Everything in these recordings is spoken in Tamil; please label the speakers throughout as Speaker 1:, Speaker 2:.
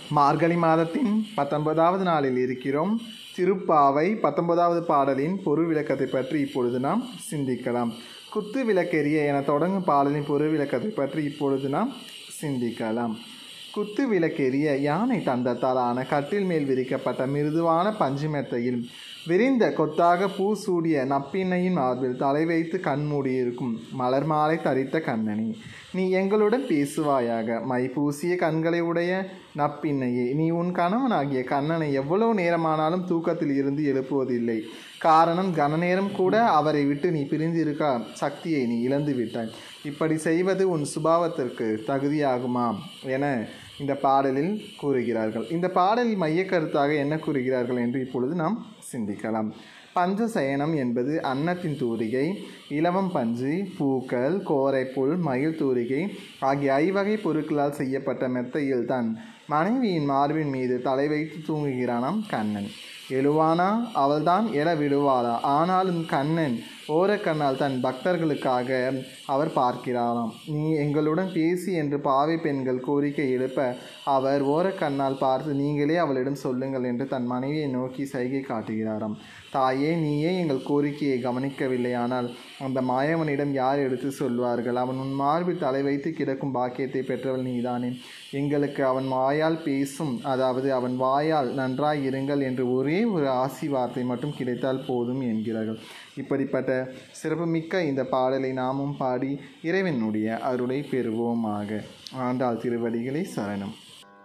Speaker 1: மார்கழி மாதத்தின் பத்தொன்பதாவது நாளில் இருக்கிறோம் திருப்பாவை பத்தொன்பதாவது பாடலின் பொருள் விளக்கத்தை பற்றி இப்பொழுது நாம் சிந்திக்கலாம் குத்து விளக்கெரிய என தொடங்கும் பாடலின் பொருள் விளக்கத்தை பற்றி இப்பொழுது நாம் சிந்திக்கலாம் குத்து விளக்கெரிய யானை தந்தத்தாலான கட்டில் மேல் விரிக்கப்பட்ட மிருதுவான பஞ்சு மெத்தையில் விரிந்த கொத்தாக பூ சூடிய நப்பின்னையின் மார்பில் தலை வைத்து கண் மூடியிருக்கும் மலர் மாலை தரித்த கண்ணனி நீ எங்களுடன் பேசுவாயாக மை பூசிய கண்களை உடைய நப்பின்னையே நீ உன் கணவனாகிய கண்ணனை எவ்வளவு நேரமானாலும் தூக்கத்தில் இருந்து எழுப்புவதில்லை காரணம் கனநேரம் கூட அவரை விட்டு நீ பிரிந்திருக்க சக்தியை நீ இழந்து விட்டாய் இப்படி செய்வது உன் சுபாவத்திற்கு தகுதியாகுமா என இந்த பாடலில் கூறுகிறார்கள் இந்த பாடலில் மையக்கருத்தாக என்ன கூறுகிறார்கள் என்று இப்பொழுது நாம் சிந்திக்கலாம் பஞ்சசயனம் என்பது அன்னத்தின் தூரிகை இலவம் பஞ்சு பூக்கள் கோரைப்புல் மயில் தூரிகை ஆகிய ஐவகை பொருட்களால் செய்யப்பட்ட மெத்தையில் தன் மனைவியின் மார்பின் மீது தலை வைத்து தூங்குகிறானாம் கண்ணன் எழுவானா அவள்தான் எழ விடுவாளா ஆனாலும் கண்ணன் ஓரக்கண்ணால் தன் பக்தர்களுக்காக அவர் பார்க்கிறாராம் நீ எங்களுடன் பேசி என்று பாவை பெண்கள் கோரிக்கை எழுப்ப அவர் ஓரக்கண்ணால் பார்த்து நீங்களே அவளிடம் சொல்லுங்கள் என்று தன் மனைவியை நோக்கி சைகை காட்டுகிறாராம் தாயே நீயே எங்கள் கோரிக்கையை கவனிக்கவில்லையானால் அந்த மாயவனிடம் யார் எடுத்து சொல்வார்கள் அவன் உன் மார்பில் தலை வைத்து கிடக்கும் பாக்கியத்தை பெற்றவள் நீதானே எங்களுக்கு அவன் வாயால் பேசும் அதாவது அவன் வாயால் நன்றாய் இருங்கள் என்று ஒரே ஒரு ஆசி வார்த்தை மட்டும் கிடைத்தால் போதும் என்கிறார்கள் இப்படிப்பட்ட சிறப்புமிக்க இந்த பாடலை நாமும் பாடி இறைவனுடைய அருளை பெறுவோமாக ஆண்டாள் திருவடிகளை சரணம்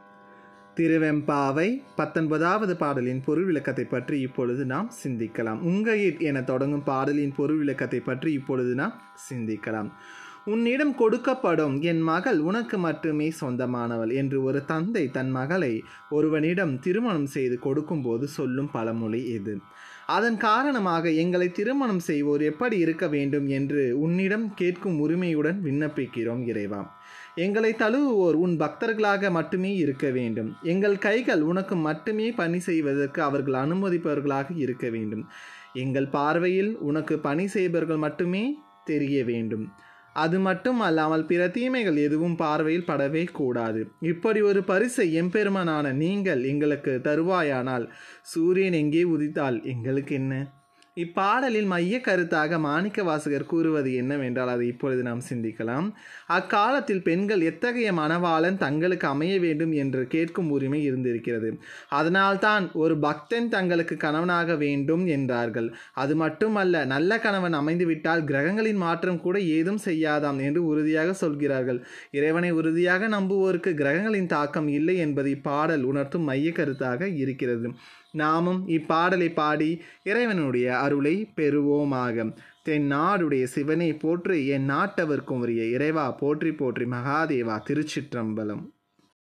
Speaker 1: திருவெம்பாவை பத்தொன்பதாவது பாடலின் பொருள் விளக்கத்தை பற்றி இப்பொழுது நாம் சிந்திக்கலாம் உங்கையிட் என தொடங்கும் பாடலின் பொருள் விளக்கத்தை பற்றி இப்பொழுது நாம் சிந்திக்கலாம் உன்னிடம் கொடுக்கப்படும் என் மகள் உனக்கு மட்டுமே சொந்தமானவள் என்று ஒரு தந்தை தன் மகளை ஒருவனிடம் திருமணம் செய்து கொடுக்கும்போது சொல்லும் பழமொழி இது அதன் காரணமாக எங்களை திருமணம் செய்வோர் எப்படி இருக்க வேண்டும் என்று உன்னிடம் கேட்கும் உரிமையுடன் விண்ணப்பிக்கிறோம் இறைவா எங்களை தழுவுவோர் உன் பக்தர்களாக மட்டுமே இருக்க வேண்டும் எங்கள் கைகள் உனக்கு மட்டுமே பணி செய்வதற்கு அவர்கள் அனுமதிப்பவர்களாக இருக்க வேண்டும் எங்கள் பார்வையில் உனக்கு பணி செய்பவர்கள் மட்டுமே தெரிய வேண்டும் அது மட்டும் அல்லாமல் பிற தீமைகள் எதுவும் பார்வையில் படவே கூடாது இப்படி ஒரு பரிசை எம்பெருமனான நீங்கள் எங்களுக்கு தருவாயானால் சூரியன் எங்கே உதித்தால் எங்களுக்கு என்ன இப்பாடலில் மைய கருத்தாக மாணிக்க வாசகர் கூறுவது என்னவென்றால் அதை இப்பொழுது நாம் சிந்திக்கலாம் அக்காலத்தில் பெண்கள் எத்தகைய மணவாளன் தங்களுக்கு அமைய வேண்டும் என்று கேட்கும் உரிமை இருந்திருக்கிறது அதனால்தான் ஒரு பக்தன் தங்களுக்கு கணவனாக வேண்டும் என்றார்கள் அது மட்டுமல்ல நல்ல கணவன் அமைந்துவிட்டால் கிரகங்களின் மாற்றம் கூட ஏதும் செய்யாதாம் என்று உறுதியாக சொல்கிறார்கள் இறைவனை உறுதியாக நம்புவோருக்கு கிரகங்களின் தாக்கம் இல்லை என்பதை பாடல் உணர்த்தும் மைய கருத்தாக இருக்கிறது நாமும் இப்பாடலை பாடி இறைவனுடைய அருளை பெறுவோமாக தென் நாடுடைய சிவனை போற்றி என் நாட்டவர்க்கும் உரிய இறைவா போற்றி போற்றி மகாதேவா திருச்சிற்றம்பலம்